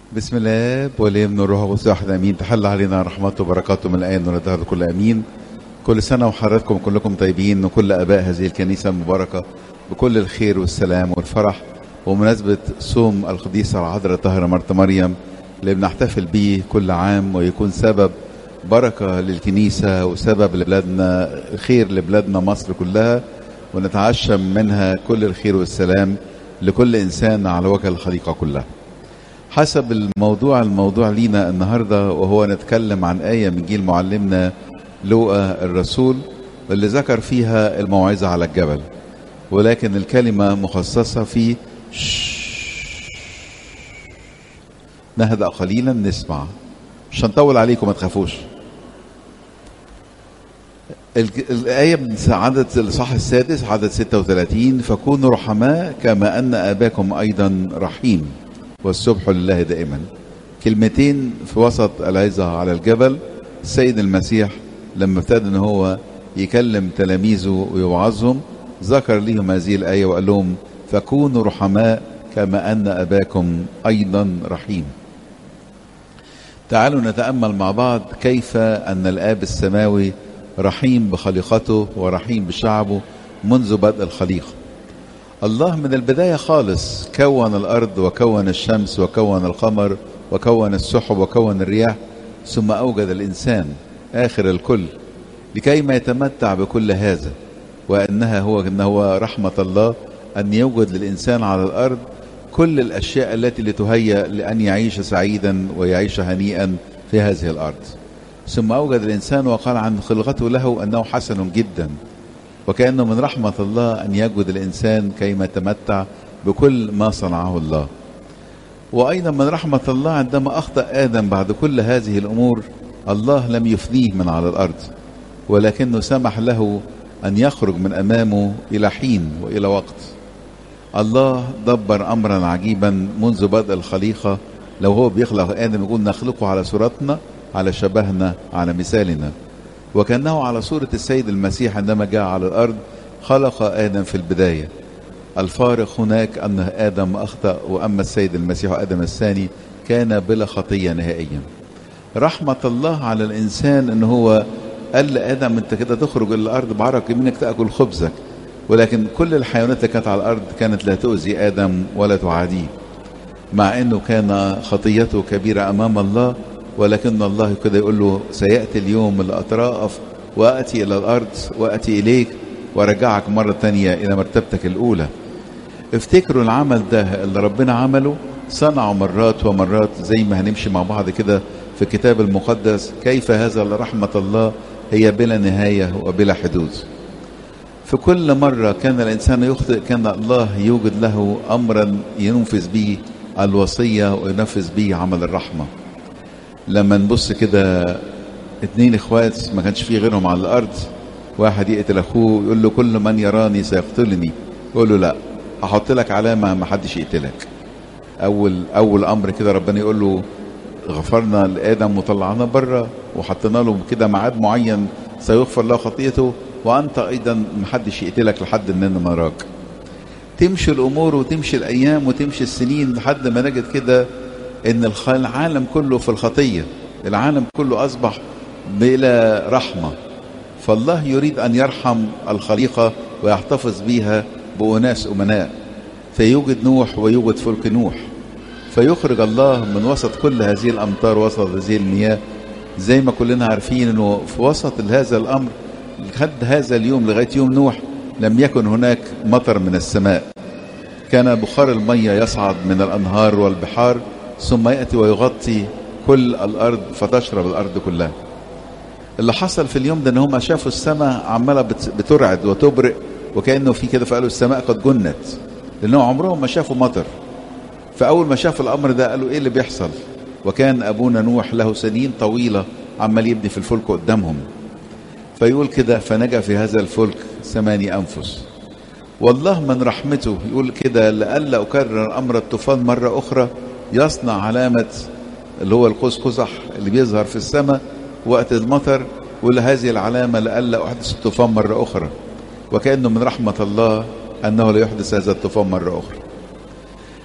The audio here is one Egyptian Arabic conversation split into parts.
بسم الله والابن والروح القدس واحد امين تحل علينا رحمته وبركاته من الان والدهر كل امين كل سنه وحضراتكم كلكم طيبين وكل اباء هذه الكنيسه المباركه بكل الخير والسلام والفرح ومناسبه صوم القديسه العذراء الطاهره مرت مريم اللي بنحتفل بيه كل عام ويكون سبب بركه للكنيسه وسبب لبلادنا خير لبلادنا مصر كلها ونتعشم منها كل الخير والسلام لكل انسان على وجه الخليقه كلها. حسب الموضوع الموضوع لينا النهارده وهو نتكلم عن آية من جيل معلمنا لوقا الرسول اللي ذكر فيها الموعظة على الجبل ولكن الكلمة مخصصة في نهدأ قليلا نسمع مش هنطول عليكم ما تخافوش الآية من عدد الإصحاح السادس عدد 36 فكونوا رحماء كما أن أباكم أيضا رحيم والسبح لله دائما كلمتين في وسط العظة على الجبل السيد المسيح لما ابتدى ان هو يكلم تلاميذه ويوعظهم ذكر لهم هذه الآية وقال لهم فكونوا رحماء كما أن أباكم أيضا رحيم تعالوا نتأمل مع بعض كيف أن الآب السماوي رحيم بخليقته ورحيم بشعبه منذ بدء الخليقه الله من البداية خالص كون الأرض وكون الشمس وكون القمر وكون السحب وكون الرياح ثم أوجد الإنسان آخر الكل لكي ما يتمتع بكل هذا وأنها هو أنه هو رحمة الله أن يوجد للإنسان على الأرض كل الأشياء التي لتهيأ لأن يعيش سعيدا ويعيش هنيئا في هذه الأرض ثم أوجد الإنسان وقال عن خلقته له أنه حسن جدا وكأنه من رحمة الله أن يجد الإنسان كيما يتمتع بكل ما صنعه الله وأيضا من رحمة الله عندما أخطأ آدم بعد كل هذه الأمور الله لم يفنيه من على الأرض ولكنه سمح له أن يخرج من أمامه إلى حين وإلى وقت الله دبر أمرا عجيبا منذ بدء الخليقة لو هو بيخلق آدم يقول نخلقه على صورتنا على شبهنا على مثالنا وكأنه على صورة السيد المسيح عندما جاء على الأرض خلق آدم في البداية الفارق هناك أن آدم أخطأ وأما السيد المسيح آدم الثاني كان بلا خطية نهائيا رحمة الله على الإنسان أن هو قال لآدم أنت كده تخرج إلى الأرض بعرق يمينك تأكل خبزك ولكن كل الحيوانات اللي كانت على الأرض كانت لا تؤذي آدم ولا تعاديه مع أنه كان خطيته كبيرة أمام الله ولكن الله كده يقول له سيأتي اليوم اللي أتراءف وأتي إلى الأرض وأتي إليك وأرجعك مرة تانية إلى مرتبتك الأولى افتكروا العمل ده اللي ربنا عمله صنعوا مرات ومرات زي ما هنمشي مع بعض كده في الكتاب المقدس كيف هذا لرحمة الله هي بلا نهاية وبلا حدود في كل مرة كان الإنسان يخطئ كان الله يوجد له أمرا ينفذ به الوصية وينفذ به عمل الرحمة لما نبص كده اتنين اخوات ما كانش فيه غيرهم على الارض واحد يقتل اخوه يقول له كل من يراني سيقتلني يقول له لا هحط لك علامه ما حدش يقتلك اول اول امر كده ربنا يقول له غفرنا لادم وطلعنا بره وحطينا له كده ميعاد معين سيغفر له خطيته وانت ايضا ما حدش يقتلك لحد ان نراك تمشي الامور وتمشي الايام وتمشي السنين لحد ما نجد كده ان العالم كله في الخطية العالم كله اصبح بلا رحمة فالله يريد ان يرحم الخليقة ويحتفظ بها بأناس أمناء فيوجد نوح ويوجد فلك نوح فيخرج الله من وسط كل هذه الأمطار وسط هذه المياه زي ما كلنا عارفين انه في وسط هذا الأمر لحد هذا اليوم لغاية يوم نوح لم يكن هناك مطر من السماء كان بخار المية يصعد من الأنهار والبحار ثم يأتي ويغطي كل الأرض فتشرب الأرض كلها اللي حصل في اليوم ده ان هم شافوا السماء عمالة بترعد وتبرق وكأنه في كده فقالوا السماء قد جنت لأنهم عمرهم ما شافوا مطر فأول ما شافوا الأمر ده قالوا إيه اللي بيحصل وكان أبونا نوح له سنين طويلة عمال يبني في الفلك قدامهم فيقول كده فنجا في هذا الفلك ثماني أنفس والله من رحمته يقول كده لألا أكرر أمر الطوفان مرة أخرى يصنع علامة اللي هو القوس قزح اللي بيظهر في السماء وقت المطر ولهذه العلامة لألا أحدث الطوفان مرة أخرى وكأنه من رحمة الله أنه لا يحدث هذا الطوفان مرة أخرى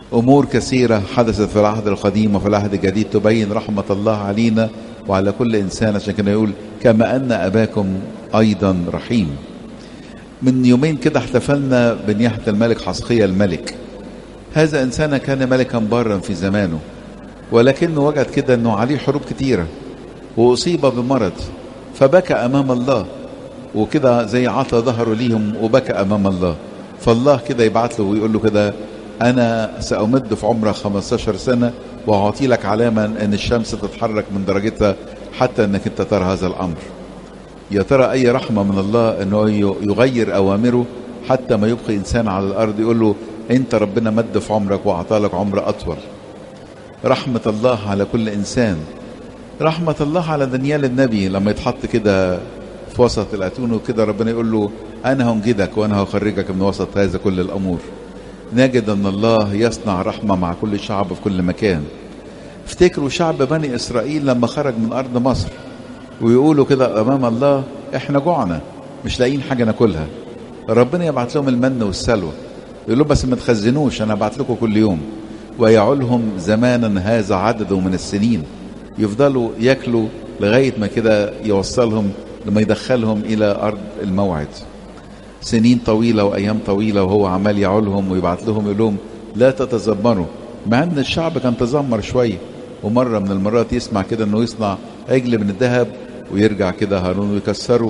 أمور كثيرة حدثت في العهد القديم وفي العهد الجديد تبين رحمة الله علينا وعلى كل إنسان عشان كده يقول كما أن أباكم أيضا رحيم من يومين كده احتفلنا بنياحة الملك حسقية الملك هذا إنسان كان ملكا بارا في زمانه ولكنه وجد كده أنه عليه حروب كتيرة وأصيب بمرض فبكى أمام الله وكده زي عطى ظهره ليهم وبكى أمام الله فالله كده يبعت له ويقول له كده أنا سأمد في عمرك 15 سنة وأعطي لك علامة أن الشمس تتحرك من درجتها حتى أنك أنت ترى هذا الأمر يا ترى أي رحمة من الله أنه يغير أوامره حتى ما يبقي إنسان على الأرض يقول له أنت ربنا مد في عمرك وأعطى لك عمر أطول رحمة الله على كل إنسان رحمة الله على دانيال النبي لما يتحط كده في وسط الأتون وكده ربنا يقول له أنا هنجدك وأنا هخرجك من وسط هذا كل الأمور نجد أن الله يصنع رحمة مع كل شعب في كل مكان افتكروا شعب بني إسرائيل لما خرج من أرض مصر ويقولوا كده أمام الله إحنا جوعنا مش لاقيين حاجة ناكلها ربنا يبعت لهم المن والسلوى يقول لهم بس ما تخزنوش أنا أبعت لكم كل يوم ويعولهم زمانا هذا عدده من السنين يفضلوا ياكلوا لغاية ما كده يوصلهم لما يدخلهم إلى أرض الموعد سنين طويلة وأيام طويلة وهو عمال يعولهم ويبعت لهم يقول لهم لا تتذمروا مع أن الشعب كان تذمر شوية ومرة من المرات يسمع كده أنه يصنع عجل من الذهب ويرجع كده هارون ويكسره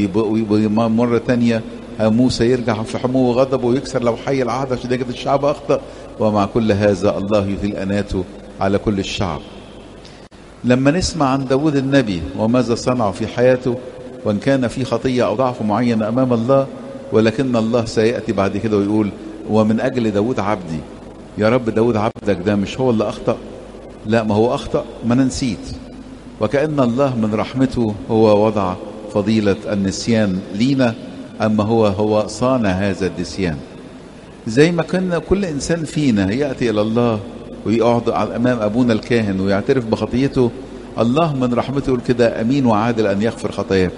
ومرة تانية موسى يرجع في حموه وغضبه ويكسر لو حي العهد عشان كده الشعب أخطأ ومع كل هذا الله يثيل أناته على كل الشعب لما نسمع عن داود النبي وماذا صنع في حياته وان كان في خطية او ضعف معين امام الله ولكن الله سيأتي بعد كده ويقول ومن اجل داود عبدي يا رب داود عبدك ده مش هو اللي اخطأ لا ما هو اخطأ ما انا نسيت وكأن الله من رحمته هو وضع فضيلة النسيان لينا اما هو هو صانع هذا النسيان زي ما كنا كل انسان فينا يأتي الى الله ويقعد امام ابونا الكاهن ويعترف بخطيته الله من رحمته يقول كده امين وعادل ان يغفر خطاياكم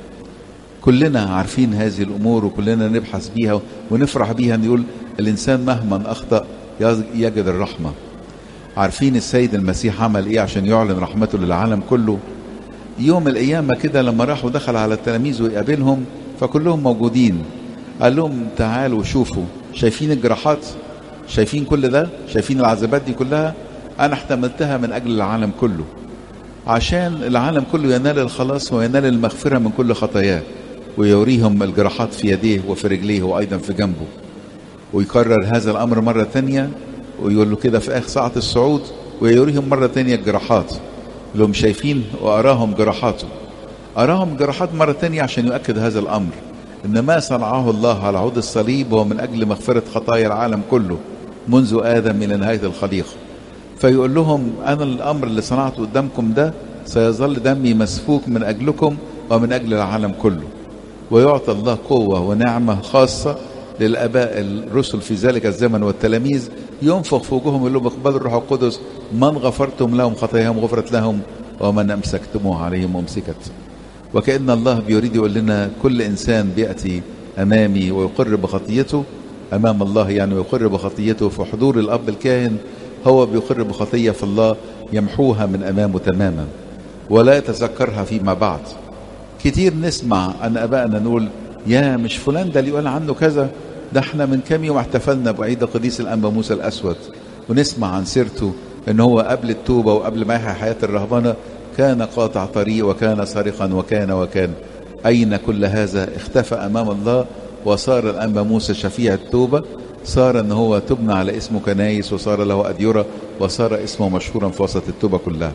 كلنا عارفين هذه الامور وكلنا نبحث بيها ونفرح بيها ان يقول الانسان مهما اخطا يجد الرحمه عارفين السيد المسيح عمل ايه عشان يعلن رحمته للعالم كله يوم القيامه كده لما راح ودخل على التلاميذ ويقابلهم فكلهم موجودين قال لهم تعالوا شوفوا شايفين الجراحات شايفين كل ده شايفين العذابات دي كلها انا احتملتها من اجل العالم كله عشان العالم كله ينال الخلاص وينال المغفرة من كل خطاياه ويوريهم الجراحات في يديه وفي رجليه وأيضا في جنبه ويكرر هذا الأمر مرة تانية ويقول له كده في آخر ساعة الصعود ويوريهم مرة تانية الجراحات لهم شايفين وأراهم جراحاته أراهم جراحات مرة تانية عشان يؤكد هذا الأمر إن ما صنعه الله على عود الصليب هو من أجل مغفرة خطايا العالم كله منذ آدم إلى نهاية الخليقة فيقول لهم أنا الأمر اللي صنعته قدامكم ده سيظل دمي مسفوك من أجلكم ومن أجل العالم كله ويعطى الله قوة ونعمة خاصة للآباء الرسل في ذلك الزمن والتلاميذ ينفخ في وجوههم يقول لهم اقبلوا الروح القدس من غفرتم لهم خطاياهم غفرت لهم ومن أمسكتموه عليهم أمسكت وكأن الله بيريد يقول لنا كل إنسان بيأتي أمامي ويقر بخطيته أمام الله يعني ويقر بخطيته في حضور الأب الكاهن هو بيقر بخطية في الله يمحوها من أمامه تماما ولا يتذكرها فيما بعد كتير نسمع أن أبائنا نقول يا مش فلان ده اللي يقول عنه كذا ده احنا من كام يوم احتفلنا بعيد قديس الأنبا موسى الأسود ونسمع عن سيرته ان هو قبل التوبة وقبل ما يحيا حياة الرهبنة كان قاطع طريق وكان سارقا وكان وكان أين كل هذا اختفى أمام الله وصار الأنبا موسى شفيع التوبة صار ان هو تبنى على اسمه كنايس وصار له أديرة وصار اسمه مشهورا في وسط التوبة كلها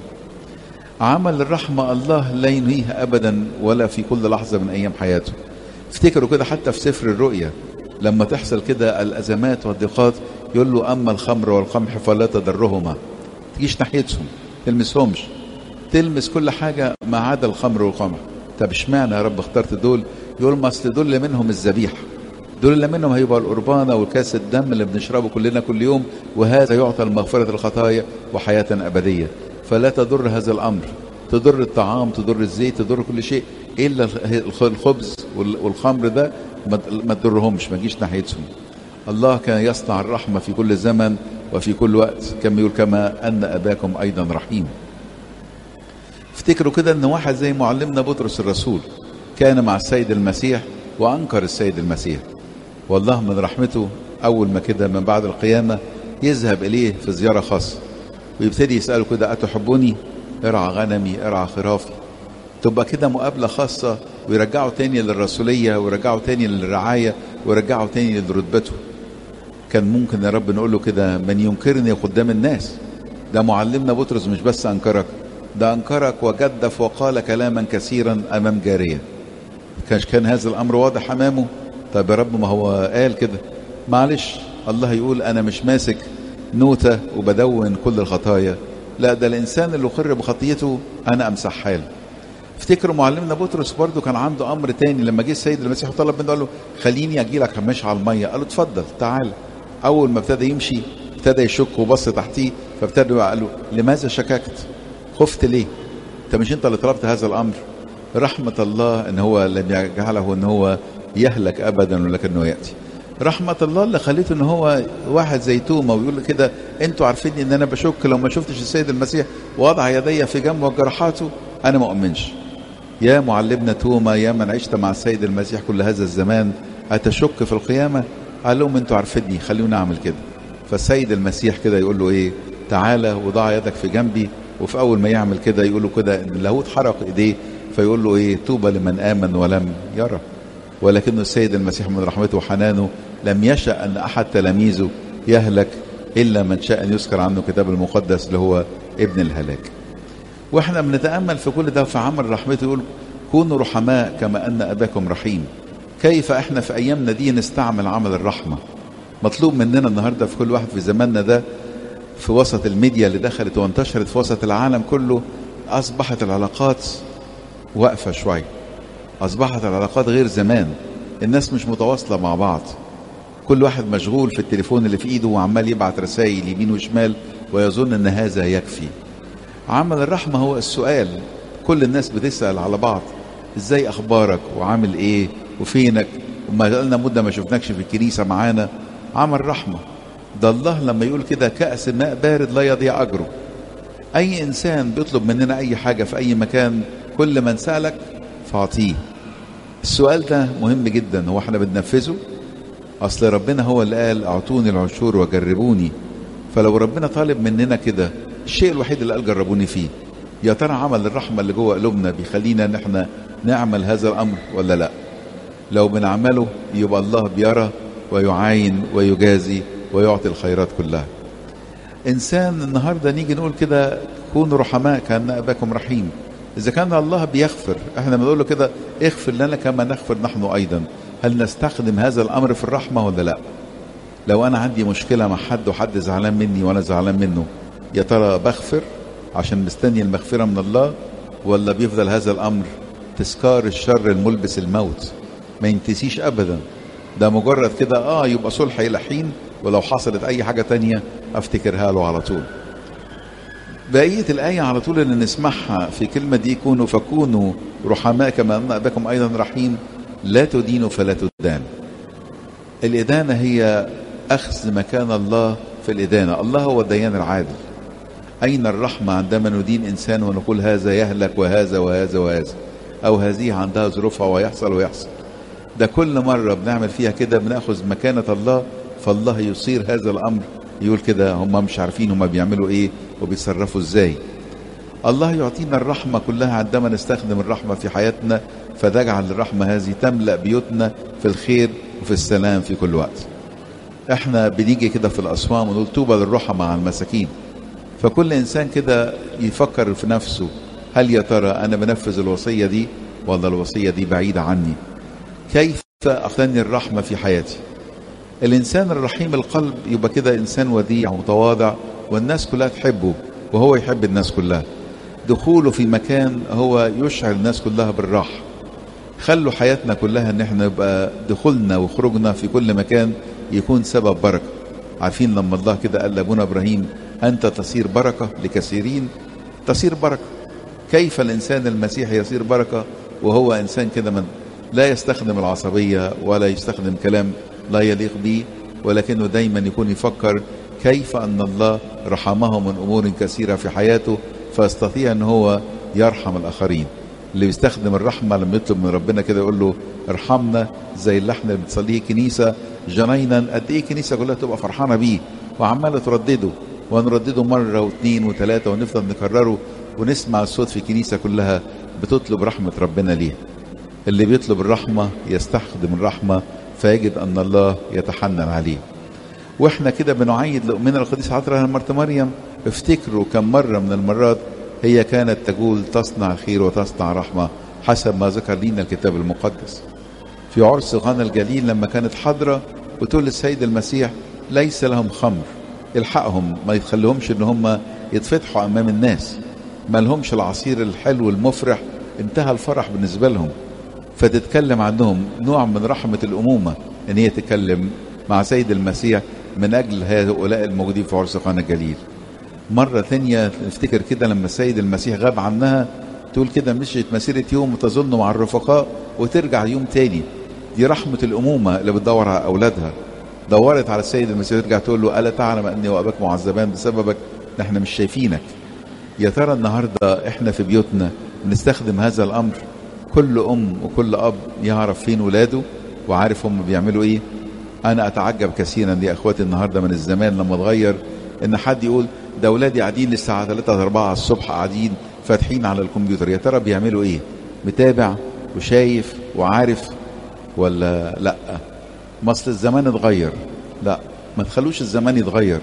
عمل الرحمة الله لا ينهيها أبدا ولا في كل لحظة من أيام حياته افتكروا كده حتى في سفر الرؤيا لما تحصل كده الأزمات والضيقات يقول له أما الخمر والقمح فلا تضرهما تجيش ناحيتهم تلمسهمش تلمس كل حاجة ما عدا الخمر والقمح طب اشمعنى يا رب اخترت دول يقول ما اصل دول اللي منهم الذبيحه دول اللي منهم هيبقى القربانة وكاس الدم اللي بنشربه كلنا كل يوم وهذا يعطى المغفرة الخطايا وحياة أبدية فلا تضر هذا الأمر تضر الطعام تضر الزيت تضر كل شيء إلا الخبز والخمر ده ما تضرهمش ما تجيش ناحيتهم الله كان يصنع الرحمة في كل زمن وفي كل وقت كما يقول كما أن أباكم أيضا رحيم افتكروا كده أن واحد زي معلمنا بطرس الرسول كان مع السيد المسيح وأنكر السيد المسيح والله من رحمته أول ما كده من بعد القيامة يذهب إليه في زيارة خاصة ويبتدي يسأله كده أتحبني ارعى غنمي ارعى خرافي تبقى كده مقابلة خاصة ويرجعوا تاني للرسولية ويرجعوا تاني للرعاية ويرجعوا تاني لرتبته كان ممكن يا رب نقول له كده من ينكرني قدام الناس ده معلمنا بطرس مش بس أنكرك ده أنكرك وجدف وقال كلاما كثيرا أمام جارية كانش كان هذا الأمر واضح أمامه طب يا رب ما هو قال كده معلش الله يقول أنا مش ماسك نوتة وبدون كل الخطايا لا ده الإنسان اللي أقر بخطيته أنا أمسحها له افتكروا معلمنا بطرس برضو كان عنده امر تاني لما جه السيد المسيح وطلب منه قال له خليني اجي لك همشي على الميه قال له اتفضل تعال اول ما ابتدى يمشي ابتدى يشك وبص تحتيه فابتدى قال له لماذا شككت خفت ليه انت مش انت اللي طلبت هذا الامر رحمه الله ان هو لم يجعله ان هو يهلك ابدا ولكنه ياتي رحمة الله اللي خليته ان هو واحد زي توما ويقول كده انتوا عارفين ان انا بشك لو ما شفتش السيد المسيح وضع يدي في جنبه وجرحاته انا ما اؤمنش يا معلمنا توما يا من عشت مع السيد المسيح كل هذا الزمان أتشك في القيامة قال لهم انتوا عارفيني خلوني أعمل كده فالسيد المسيح كده يقول له إيه تعالى وضع يدك في جنبي وفي أول ما يعمل كده يقول له كده إن اللاهوت حرق إيديه فيقول له إيه طوبى لمن آمن ولم يرى ولكن السيد المسيح من رحمته وحنانه لم يشأ أن أحد تلاميذه يهلك إلا من شاء أن يذكر عنه الكتاب المقدس اللي هو ابن الهلاك واحنا بنتامل في كل ده في عمل رحمته يقول كونوا رحماء كما ان اباكم رحيم كيف احنا في ايامنا دي نستعمل عمل الرحمه مطلوب مننا النهارده في كل واحد في زماننا ده في وسط الميديا اللي دخلت وانتشرت في وسط العالم كله اصبحت العلاقات واقفه شويه اصبحت العلاقات غير زمان الناس مش متواصله مع بعض كل واحد مشغول في التليفون اللي في ايده وعمال يبعت رسائل يمين وشمال ويظن ان هذا يكفي عمل الرحمة هو السؤال كل الناس بتسأل على بعض ازاي اخبارك وعامل ايه وفينك وما لنا مدة ما شفناكش في الكنيسة معانا عمل رحمة ده الله لما يقول كده كأس ماء بارد لا يضيع أجره أي إنسان بيطلب مننا أي حاجة في أي مكان كل من سألك فأعطيه السؤال ده مهم جدا هو احنا بننفذه أصل ربنا هو اللي قال أعطوني العشور وجربوني فلو ربنا طالب مننا كده الشيء الوحيد اللي قال جربوني فيه يا ترى عمل الرحمة اللي جوه قلوبنا بيخلينا ان احنا نعمل هذا الامر ولا لا لو بنعمله يبقى الله بيرى ويعاين ويجازي ويعطي الخيرات كلها انسان النهارده نيجي نقول كده كونوا رحماء كان اباكم رحيم اذا كان الله بيغفر احنا بنقول له كده اغفر لنا كما نغفر نحن ايضا هل نستخدم هذا الامر في الرحمه ولا لا لو انا عندي مشكله مع حد وحد زعلان مني وانا زعلان منه يا ترى بغفر عشان مستني المغفرة من الله ولا بيفضل هذا الأمر تذكار الشر الملبس الموت ما ينتسيش أبدا ده مجرد كده آه يبقى صلح إلى حين ولو حصلت أي حاجة تانية أفتكرها له على طول بقية الآية على طول اللي نسمعها في كلمة دي كونوا فكونوا رحماء كما أن أباكم أيضا رحيم لا تدينوا فلا تدان الإدانة هي أخذ مكان الله في الإدانة الله هو الديان العادل أين الرحمة عندما ندين إنسان ونقول هذا يهلك وهذا وهذا وهذا أو هذه عندها ظروفها ويحصل ويحصل ده كل مرة بنعمل فيها كده بناخذ مكانة الله فالله يصير هذا الأمر يقول كده هم مش عارفين هم بيعملوا إيه وبيتصرفوا إزاي الله يعطينا الرحمة كلها عندما نستخدم الرحمة في حياتنا فتجعل الرحمة هذه تملأ بيوتنا في الخير وفي السلام في كل وقت احنا بنيجي كده في الأصوام ونقول طوبى للرحمة مع المساكين فكل انسان كده يفكر في نفسه هل يا ترى انا بنفذ الوصيه دي ولا الوصيه دي بعيده عني كيف اقتني الرحمه في حياتي الانسان الرحيم القلب يبقى كده انسان وديع ومتواضع والناس كلها تحبه وهو يحب الناس كلها دخوله في مكان هو يشعر الناس كلها بالراحه خلوا حياتنا كلها ان احنا يبقى دخولنا وخروجنا في كل مكان يكون سبب بركه عارفين لما الله كده قال لابونا ابراهيم أنت تصير بركة لكثيرين تصير بركة كيف الإنسان المسيحي يصير بركة وهو إنسان كده من لا يستخدم العصبية ولا يستخدم كلام لا يليق به ولكنه دايما يكون يفكر كيف أن الله رحمه من أمور كثيرة في حياته فيستطيع أن هو يرحم الآخرين اللي بيستخدم الرحمة لما يطلب من ربنا كده يقول له ارحمنا زي اللي احنا بنصليه كنيسة جنينا قد ايه كنيسة كلها تبقى فرحانة بيه وعمالة تردده ونردده مرة واثنين وثلاثة ونفضل نكرره ونسمع الصوت في كنيسة كلها بتطلب رحمة ربنا ليه اللي بيطلب الرحمة يستخدم الرحمة فيجد أن الله يتحنن عليه واحنا كده بنعيد لأمنا القديسة عطرة مرت مريم افتكروا كم مرة من المرات هي كانت تقول تصنع خير وتصنع رحمة حسب ما ذكر لنا الكتاب المقدس في عرس غانا الجليل لما كانت حاضرة وتقول للسيد المسيح ليس لهم خمر الحقهم ما يتخليهمش ان هم يتفتحوا امام الناس ما لهمش العصير الحلو المفرح انتهى الفرح بالنسبة لهم فتتكلم عنهم نوع من رحمة الأمومة ان هي تتكلم مع سيد المسيح من أجل هؤلاء الموجودين في عرس قانا الجليل مرة ثانية نفتكر كده لما السيد المسيح غاب عنها تقول كده مشيت مسيرة يوم وتظن مع الرفقاء وترجع يوم تاني دي رحمة الأمومة اللي بتدور على أولادها دورت على السيد المسيح ترجع تقول له ألا تعلم أني وأباك معذبان بسببك احنا مش شايفينك يا ترى النهاردة احنا في بيوتنا بنستخدم هذا الأمر كل أم وكل أب يعرف فين ولاده وعارف هم بيعملوا ايه انا اتعجب كثيرا يا اخواتي النهارده من الزمان لما اتغير ان حد يقول ده اولادي قاعدين للساعه 3 4 الصبح قاعدين فاتحين على الكمبيوتر يا ترى بيعملوا ايه متابع وشايف وعارف ولا لا مصل الزمان اتغير لا ما تخلوش الزمان يتغير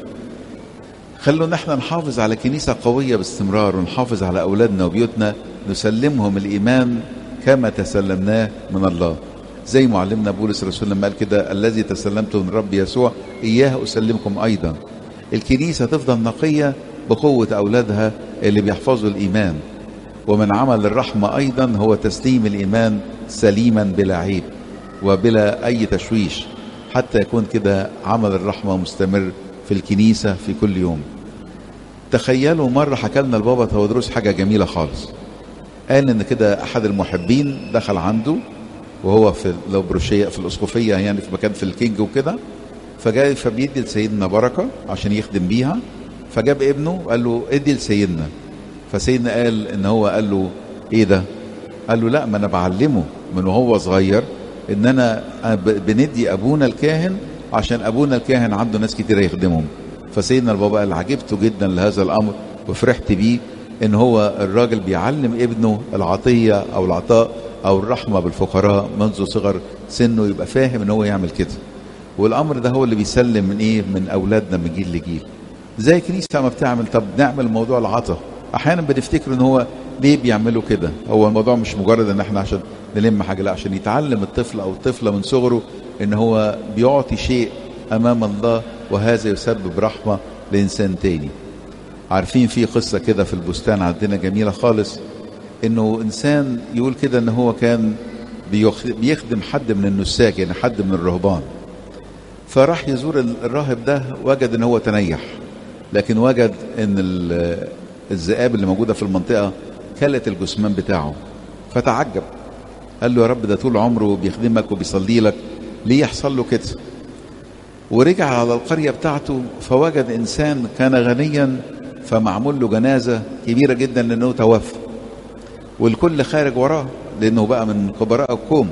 خلوا ان احنا نحافظ على كنيسة قوية باستمرار ونحافظ على اولادنا وبيوتنا نسلمهم الايمان كما تسلمناه من الله زي معلمنا بولس الرسول لما قال كده الذي تسلمته من رب يسوع اياه اسلمكم ايضا الكنيسة تفضل نقية بقوة اولادها اللي بيحفظوا الايمان ومن عمل الرحمة ايضا هو تسليم الايمان سليما بلا عيب وبلا اي تشويش حتى يكون كده عمل الرحمة مستمر في الكنيسة في كل يوم تخيلوا مرة حكى لنا البابا تودروس حاجة جميلة خالص قال ان كده احد المحبين دخل عنده وهو في البروشية في الاسقفية يعني في مكان في الكينج وكده فجاي فبيدي لسيدنا بركة عشان يخدم بيها فجاب ابنه وقال له ادي لسيدنا فسيدنا قال ان هو قال له ايه ده قال له لا ما انا بعلمه من وهو صغير ان انا بندي ابونا الكاهن عشان ابونا الكاهن عنده ناس كتير يخدمهم فسيدنا البابا قال عجبته جدا لهذا الامر وفرحت بيه ان هو الراجل بيعلم ابنه العطيه او العطاء او الرحمه بالفقراء منذ صغر سنه يبقى فاهم ان هو يعمل كده والامر ده هو اللي بيسلم من ايه من اولادنا من جيل لجيل زي الكنيسه ما بتعمل طب نعمل موضوع العطاء احيانا بنفتكر ان هو ليه بيعملوا كده هو الموضوع مش مجرد ان احنا عشان نلم حاجه لا عشان يتعلم الطفل او الطفله من صغره ان هو بيعطي شيء امام الله وهذا يسبب رحمه لانسان تاني عارفين في قصه كده في البستان عندنا جميله خالص انه انسان يقول كده ان هو كان بيخدم حد من النساك يعني حد من الرهبان فراح يزور الراهب ده وجد ان هو تنيح لكن وجد ان الذئاب اللي موجوده في المنطقه كلت الجثمان بتاعه فتعجب قال له يا رب ده طول عمره بيخدمك وبيصلي لك ليه يحصل له كده ورجع على القرية بتاعته فوجد إنسان كان غنيا فمعمول له جنازة كبيرة جدا لأنه توفى والكل خارج وراه لأنه بقى من كبراء القوم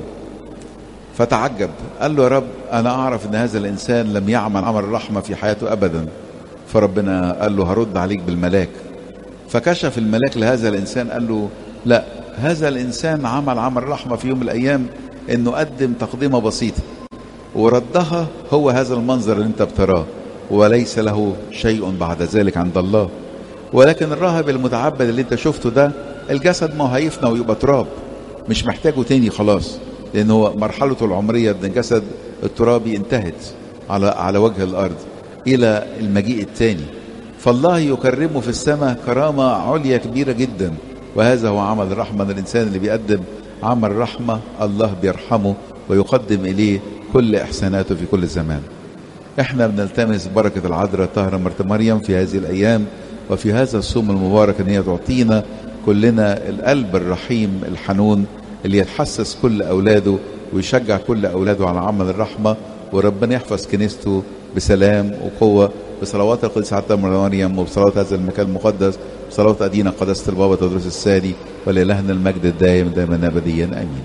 فتعجب قال له يا رب أنا أعرف أن هذا الإنسان لم يعمل عمل الرحمة في حياته أبدا فربنا قال له هرد عليك بالملاك فكشف الملاك لهذا الإنسان قال له لا هذا الإنسان عمل عمل رحمة في يوم من الأيام أنه قدم تقدمة بسيطة وردها هو هذا المنظر اللي انت بتراه وليس له شيء بعد ذلك عند الله ولكن الراهب المتعبد اللي انت شفته ده الجسد ما هيفنى ويبقى تراب مش محتاجه تاني خلاص لان هو مرحلته العمريه ان الجسد الترابي انتهت على على وجه الارض الى المجيء الثاني فالله يكرمه في السماء كرامه عليا كبيره جدا وهذا هو عمل الرحمه الانسان اللي بيقدم عمل رحمه الله بيرحمه ويقدم اليه كل احساناته في كل زمان احنا بنلتمس بركة العذراء الطاهرة مرت مريم في هذه الايام وفي هذا الصوم المبارك ان هي تعطينا كلنا القلب الرحيم الحنون اللي يتحسس كل اولاده ويشجع كل اولاده على عمل الرحمة وربنا يحفظ كنيسته بسلام وقوة بصلوات القديس حتى مريم وبصلوات هذا المكان المقدس بصلوات أدينا قداسة البابا تدرس السادي ولإلهنا المجد الدائم دائما أبديا آمين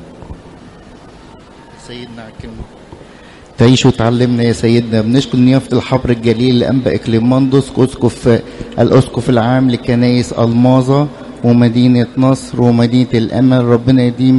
سيدنا عكيم تعيش وتعلمنا يا سيدنا بنشكر نيافة الحبر الجليل لأنبا إكليماندوس أسقف الأسقف العام لكنايس ألماظة ومدينة نصر ومدينة الأمل ربنا يديم